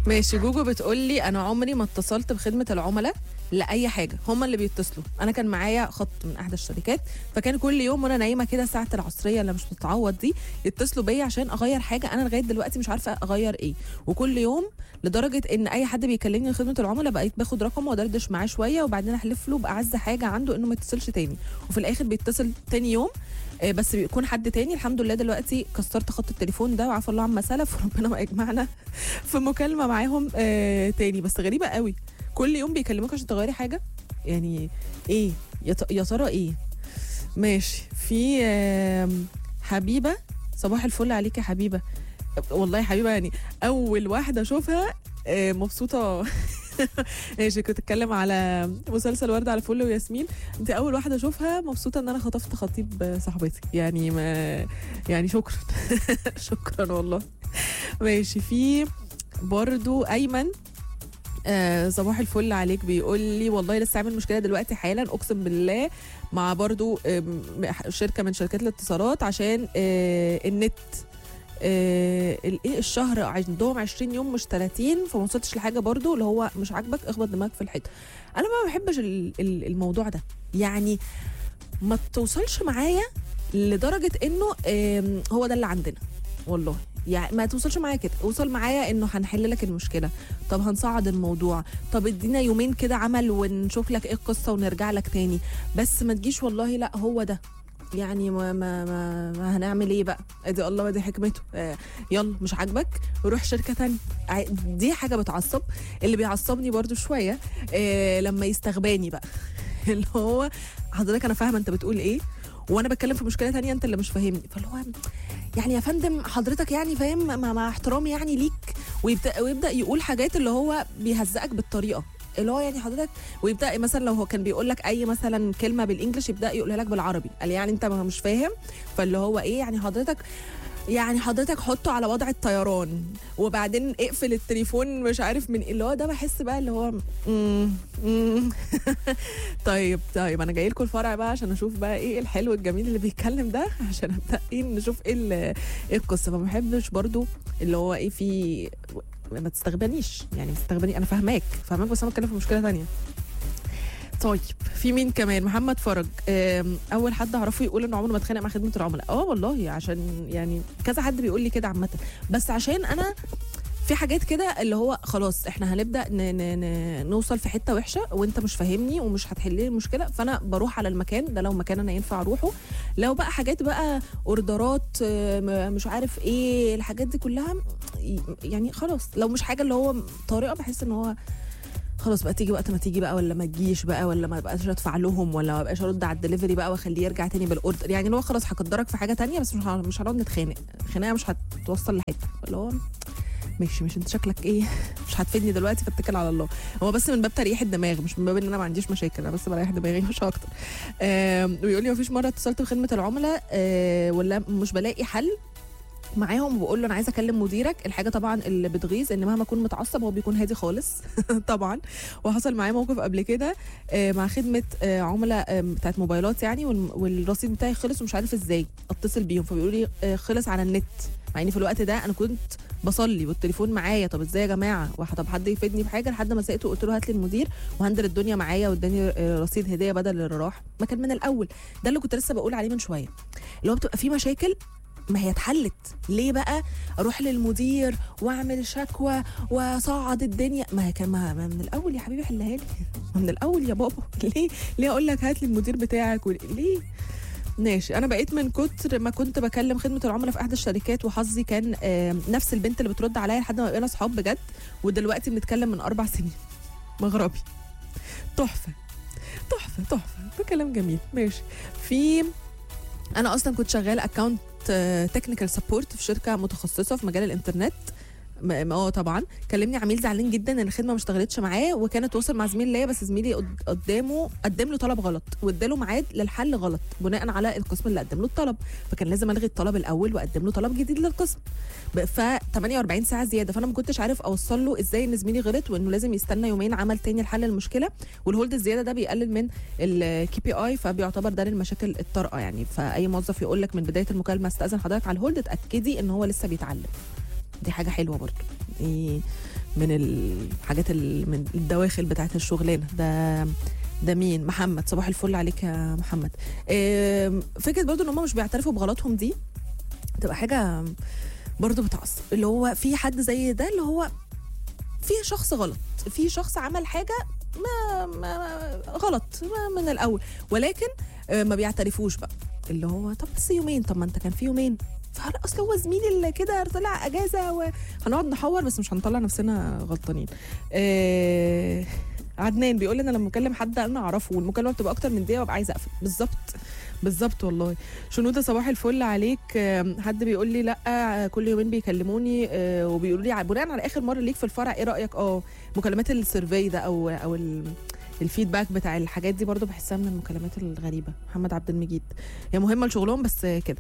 ماشي جوجو بتقول لي انا عمري ما اتصلت بخدمه العملاء لاي حاجه هم اللي بيتصلوا انا كان معايا خط من احدى الشركات فكان كل يوم وانا نايمه كده ساعه العصريه اللي مش بتتعوض دي يتصلوا بيا عشان اغير حاجه انا لغايه دلوقتي مش عارفه اغير ايه وكل يوم لدرجه ان اي حد بيكلمني من خدمه العملاء بقيت باخد رقمه وادردش معاه شويه وبعدين احلف له باعز حاجه عنده انه ما يتصلش تاني وفي الاخر بيتصل تاني يوم آه، بس بيكون حد تاني الحمد لله دلوقتي كسرت خط التليفون ده وعفى الله عما سلف وربنا ما يجمعنا في مكالمه معاهم آه تاني بس غريبه قوي كل يوم بيكلموك عشان تغيري حاجه يعني ايه يا ت- يا ترى ايه ماشي في آم، حبيبه صباح الفل عليك يا حبيبه والله يا حبيبه يعني اول واحده اشوفها آه، مبسوطه ماشي كنت اتكلم على مسلسل ورده على فل وياسمين انت اول واحده اشوفها مبسوطه ان انا خطفت خطيب صاحبتي يعني ما يعني شكرا شكرا والله ماشي في برضو ايمن آه صباح الفل عليك بيقول لي والله لسه عامل مشكله دلوقتي حالا اقسم بالله مع برضو آم، شركه من شركات الاتصالات عشان آه النت آه الايه الشهر عندهم 20 يوم مش 30 فما وصلتش لحاجه برضو اللي هو مش عاجبك اخبط دماغك في الحيط انا ما بحبش ال- ال- الموضوع ده يعني ما توصلش معايا لدرجه انه آم، هو ده اللي عندنا والله يعني ما توصلش معايا كده وصل معايا انه هنحل لك المشكله طب هنصعد الموضوع طب ادينا يومين كده عمل ونشوف لك ايه القصه ونرجع لك تاني بس ما تجيش والله لا هو ده يعني ما ما ما, ما هنعمل ايه بقى ادي الله ودي حكمته آه يلا مش عاجبك روح شركه تانية ع- دي حاجه بتعصب اللي بيعصبني برضو شويه آه لما يستغباني بقى اللي هو حضرتك انا فاهمه انت بتقول ايه وانا بتكلم في مشكله تانية انت اللي مش فاهمني فاللي هو يعني يا فندم حضرتك يعني فاهم مع, مع احترامي يعني ليك ويبدا ويبدا يقول حاجات اللي هو بيهزقك بالطريقه اللي هو يعني حضرتك ويبدا مثلا لو هو كان بيقول لك اي مثلا كلمه بالانجلش يبدا يقولها لك بالعربي قال يعني انت ما مش فاهم فاللي هو ايه يعني حضرتك يعني حضرتك حطه على وضع الطيران وبعدين اقفل التليفون مش عارف من إيه. اللي هو ده بحس بقى اللي هو مم مم طيب طيب انا جاي لكم الفرع بقى عشان اشوف بقى ايه الحلو الجميل اللي بيتكلم ده عشان ابدا ايه نشوف ايه ال- ايه القصه فما بحبش برضو اللي هو ايه في ما تستغبنيش يعني ما تستغبني انا فاهماك فاهماك بس انا بتكلم في مشكله ثانيه طيب في مين كمان محمد فرج آم، اول حد اعرفه يقول انه عمره ما اتخانق مع خدمه العملاء اه والله عشان يعني كذا حد بيقول لي كده عامه بس عشان انا في حاجات كده اللي هو خلاص احنا هنبدا ن ن ن نوصل في حته وحشه وانت مش فاهمني ومش هتحل لي المشكله فانا بروح على المكان ده لو مكان انا ينفع اروحه لو بقى حاجات بقى اوردرات آه، م- مش عارف ايه الحاجات دي كلها ي- يعني خلاص لو مش حاجه اللي هو طريقه بحس ان هو خلاص بقى تيجي وقت ما تيجي بقى ولا ما تجيش بقى ولا ما بقاش ادفع لهم ولا ما بقاش ارد على الدليفري بقى واخليه يرجع تاني بالاوردر يعني اللي هو خلاص هقدرك في حاجه تانية بس مش ه- مش هنقعد نتخانق خناقه مش هتوصل لحته اللي هو ماشي مش انت شكلك ايه مش هتفيدني دلوقتي فاتكل على الله هو بس من باب تريح الدماغ مش من باب ان انا ما عنديش مشاكل انا بس بريح دماغي مش اكتر آم، ويقول لي مفيش مره اتصلت بخدمه العملاء آه، ولا مش بلاقي حل معاهم وبقول له انا عايزه اكلم مديرك الحاجه طبعا اللي بتغيظ ان مهما اكون متعصب هو بيكون هادي خالص طبعا وحصل معايا موقف قبل كده آه، مع خدمه آه، عملاء آه، بتاعت موبايلات يعني والم- والرصيد بتاعي خلص ومش عارف ازاي اتصل بيهم فبيقولوا لي آه، خلص على النت مع اني في الوقت ده انا كنت بصلي والتليفون معايا طب ازاي يا جماعه واحد طب حد يفيدني بحاجه لحد ما سقت وقلت له هات لي المدير وهندل الدنيا معايا واداني آه، رصيد هديه بدل اللي راح ما كان من الاول ده اللي كنت لسه بقول عليه من شويه اللي هو بتبقى في مشاكل ما هي اتحلت ليه بقى اروح للمدير واعمل شكوى واصعد الدنيا ما هي كان ما ما من الاول يا حبيبي حلها لي ما من الاول يا بابا ليه ليه اقول لك هات لي المدير بتاعك ول- ليه ماشي انا بقيت من كتر ما كنت بكلم خدمه العملاء في احدى الشركات وحظي كان آه، نفس البنت اللي بترد عليا لحد ما بقينا اصحاب بجد ودلوقتي بنتكلم من اربع سنين مغربي تحفه تحفه تحفه ده كلام جميل ماشي في انا اصلا كنت شغال اكونت تكنيكال سبورت في شركه متخصصه في مجال الانترنت م- اه طبعا كلمني عميل زعلان جدا ان الخدمه ما اشتغلتش معاه وكانت وصل مع زميل ليا بس زميلي قد- قدامه قدم له طلب غلط واداله ميعاد للحل غلط بناء على القسم اللي قدم له الطلب فكان لازم الغي الطلب الاول واقدم له طلب جديد للقسم ب- ف 48 ساعه زياده فانا ما كنتش عارف اوصل له ازاي ان زميلي غلط وانه لازم يستنى يومين عمل تاني لحل المشكله والهولد الزياده ده بيقلل من الكي بي اي فبيعتبر ده للمشاكل الطارئه يعني فاي موظف يقول لك من بدايه المكالمه استاذن حضرتك على الهولد اتاكدي ان هو لسه بيتعلم دي حاجه حلوه برضه ايه من الحاجات ال- من الدواخل بتاعت الشغلانه ده ده مين محمد صباح الفل عليك يا محمد آم، فكره برضو ان هم مش بيعترفوا بغلطهم دي تبقى حاجه برضو بتعصب اللي هو في حد زي ده اللي هو في شخص غلط في شخص عمل حاجه ما, ما غلط ما من الاول ولكن آه، ما بيعترفوش بقى اللي هو طب بس يومين طب ما انت كان في يومين فهلا اصل هو زميلي اللي كده طلع اجازه وهنقعد نحور بس مش هنطلع نفسنا غلطانين آه عدنان بيقول لي انا لما اكلم حد انا اعرفه والمكالمه بتبقى اكتر من دقيقه ببقى عايزه اقفل بالظبط بالظبط والله شنوده صباح الفل عليك آم، حد بيقول لي لا آه، كل يومين بيكلموني آه، وبيقولوا لي ع- بناء على اخر مره ليك في الفرع ايه رايك اه مكالمات السيرفي ده او او ال- الفيدباك بتاع الحاجات دي برضو بحسها من المكالمات الغريبه محمد عبد المجيد هي مهمه لشغلهم بس كده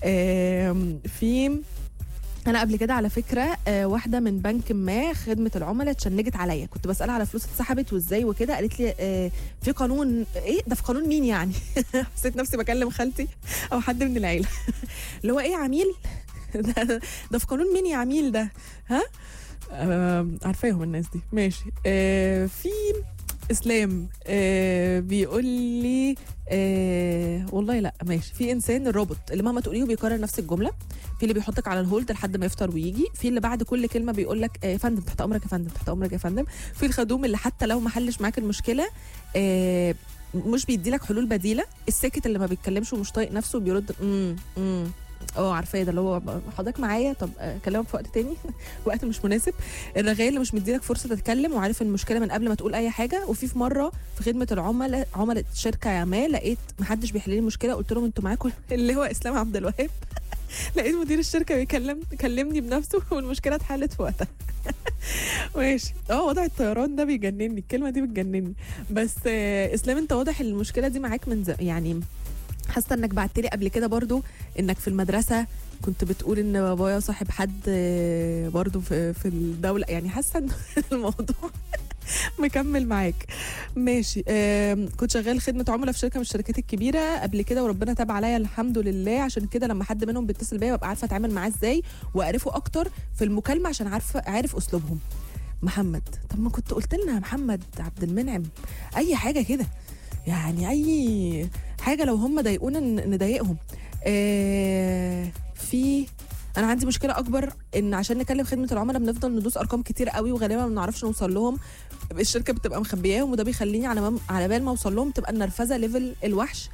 آم، في انا قبل كده على فكره آه، واحده من بنك ما خدمه العملاء اتشنجت عليا كنت بسالها على فلوس اتسحبت وازاي وكده قالت لي آه، في قانون ايه ده في قانون مين يعني حسيت نفسي بكلم خالتي او حد من العيله اللي هو ايه عميل ده, ده في قانون مين يا عميل ده ها آه عارفاهم الناس دي ماشي آه في اسلام آه بيقول لي آه والله لا ماشي في انسان الروبوت اللي مهما تقوليه بيكرر نفس الجمله في اللي بيحطك على الهولد لحد ما يفطر ويجي في اللي بعد كل كلمه بيقول لك آه يا فندم تحت امرك يا فندم تحت امرك يا فندم في الخدوم اللي حتى لو ما حلش معاك المشكله آه مش بيدي لك حلول بديله الساكت اللي ما بيتكلمش ومش طايق نفسه بيرد امم امم اه عارفاه ده اللي هو حضرتك معايا طب آه، اكلمك في وقت تاني وقت مش مناسب الرغاية اللي مش مديلك فرصه تتكلم وعارف المشكله من قبل ما تقول اي حاجه وفي في مره في خدمه العملاء عملاء شركه ما لقيت محدش بيحل لي المشكله قلت لهم انتوا معاكم اللي هو اسلام عبد الوهاب لقيت مدير الشركه بيكلم كلمني بنفسه والمشكله اتحلت في وقتها ماشي اه وضع الطيران ده بيجنني الكلمه دي بتجنني بس آه، اسلام انت واضح المشكله دي معاك من زمان يعني حاسه انك بعت لي قبل كده برضو انك في المدرسه كنت بتقول ان بابايا صاحب حد آه، برضو في في الدوله يعني حاسه ان الموضوع مكمل معاك ماشي آم، كنت شغال خدمه عملاء في شركه من الشركات الكبيره قبل كده وربنا تاب عليا الحمد لله عشان كده لما حد منهم بيتصل بيا ببقى عارفه اتعامل معاه ازاي واعرفه اكتر في المكالمه عشان عارفه عارف اسلوبهم محمد طب ما كنت قلت لنا يا محمد عبد المنعم اي حاجه كده يعني اي حاجه لو هم ضايقونا ن- نضايقهم آه في انا عندي مشكله اكبر ان عشان نكلم خدمه العملاء بنفضل ندوس ارقام كتير قوي وغالبا ما بنعرفش نوصل لهم الشركه بتبقى مخبياهم وده بيخليني على ما على بال ما اوصل لهم تبقى النرفزه ليفل الوحش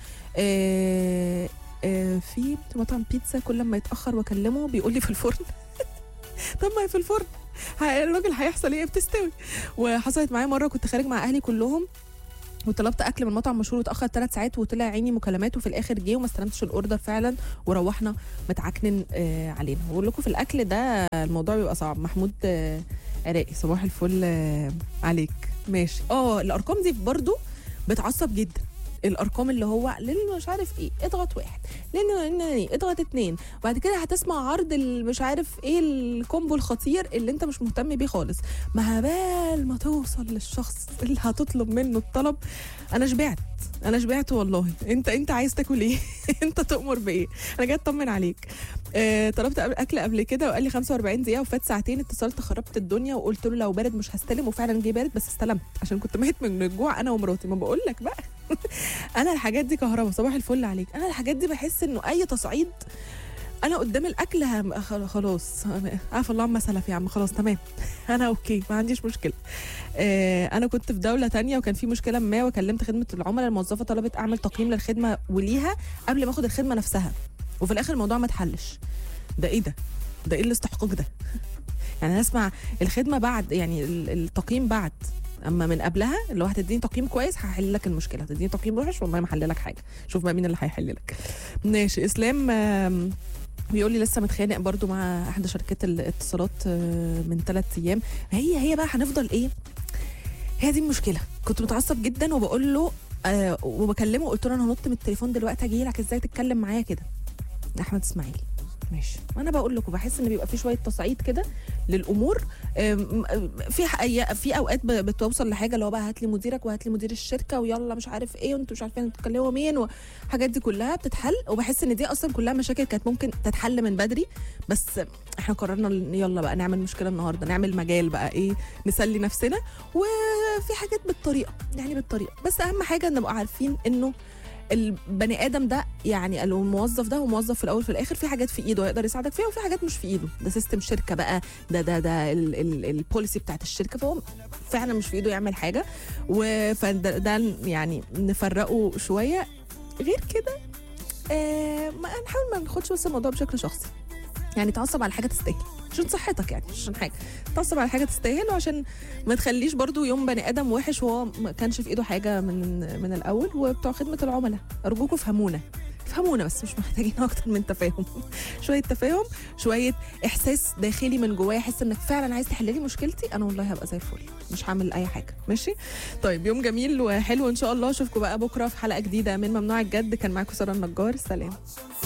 آه آه في مطعم بيتزا كل ما يتاخر واكلمه بيقول لي في الفرن طب ما هي في الفرن ه- الراجل هيحصل ايه بتستوي وحصلت معايا مره كنت خارج مع اهلي كلهم وطلبت اكل من مطعم مشهور واتاخر ثلاث ساعات وطلع عيني مكالمات وفي الاخر جه وما استلمتش الاوردر فعلا وروحنا متعكنن آه علينا بقول لكم في الاكل ده الموضوع بيبقى صعب محمود آه عراقي صباح الفل آه عليك ماشي اه الارقام دي برضو بتعصب جدا الارقام اللي هو للي مش عارف ايه اضغط واحد لان إن- اضغط اتنين وبعد كده هتسمع عرض ال- مش عارف ايه الكومبو الخطير اللي انت مش مهتم بيه خالص ما بال ما توصل للشخص اللي هتطلب منه الطلب انا شبعت انا شبعت والله انت انت عايز تاكل ايه انت تؤمر بايه انا جاي اطمن عليك آه طلبت قبل- اكل قبل كده وقال لي 45 دقيقه وفات ساعتين اتصلت خربت الدنيا وقلت له لو بارد مش هستلم وفعلا جه بارد بس استلمت عشان كنت ميت من الجوع انا ومراتي ما بقول لك بقى انا الحاجات دي كهرباء صباح الفل عليك انا الحاجات دي بحس انه اي تصعيد انا قدام الاكل هم... خل- خلاص عارف الله عما سلف يا عم خلاص تمام انا اوكي ما عنديش مشكله آه انا كنت في دوله تانية وكان في مشكله ما وكلمت خدمه العملاء الموظفه طلبت اعمل تقييم للخدمه وليها قبل ما اخد الخدمه نفسها وفي الاخر الموضوع ما اتحلش ده ايه ده ده ايه الاستحقاق ده يعني انا اسمع الخدمه بعد يعني ال- التقييم بعد اما من قبلها اللي هو هتديني تقييم كويس هحل لك المشكله هتديني تقييم وحش والله ما هحل لك حاجه شوف بقى مين اللي هيحل لك ماشي اسلام آم، بيقول لي لسه متخانق برضو مع احدى شركات الاتصالات آه، من ثلاث ايام هي هي بقى هنفضل ايه هي دي المشكله كنت متعصب جدا وبقول له آه وبكلمه قلت له انا هنط من التليفون دلوقتي اجي لك ازاي تتكلم معايا كده احمد اسماعيل ماشي وانا بقول لكم بحس ان بيبقى في شويه تصعيد كده للامور أم، في حقيقة في اوقات ب- بتوصل لحاجه اللي هو بقى هات لي مديرك وهات لي مدير الشركه ويلا مش عارف ايه وانتوا مش عارفين تتكلموا مين والحاجات دي كلها بتتحل وبحس ان دي اصلا كلها مشاكل كانت ممكن تتحل من بدري بس احنا قررنا إن يلا بقى نعمل مشكله النهارده نعمل مجال بقى ايه نسلي نفسنا وفي حاجات بالطريقه يعني بالطريقه بس اهم حاجه نبقى عارفين انه البني ادم ده يعني الموظف ده هو موظف في الاول في الاخر في حاجات في ايده يقدر يساعدك فيها وفي حاجات مش في ايده ده سيستم شركه بقى ده ده ده ال- ال- البوليسي بتاعت الشركه فهو فعلا مش في ايده يعمل حاجه و- فده ده يعني نفرقه شويه غير كده آه ما نحاول ما ناخدش بس الموضوع بشكل شخصي يعني تعصب على حاجه تستاهل عشان صحتك يعني مش عشان حاجه تعصب على حاجه تستاهل وعشان ما تخليش برضو يوم بني ادم وحش وهو ما كانش في ايده حاجه من من الاول وبتوع خدمه العملاء ارجوكم افهمونا افهمونا بس مش محتاجين اكتر من تفاهم شويه تفاهم شويه احساس داخلي من جوايا احس انك فعلا عايز تحل لي مشكلتي انا والله هبقى زي الفل مش هعمل اي حاجه ماشي طيب يوم جميل وحلو ان شاء الله اشوفكم بقى بكره في حلقه جديده من ممنوع الجد كان معاكم ساره النجار سلام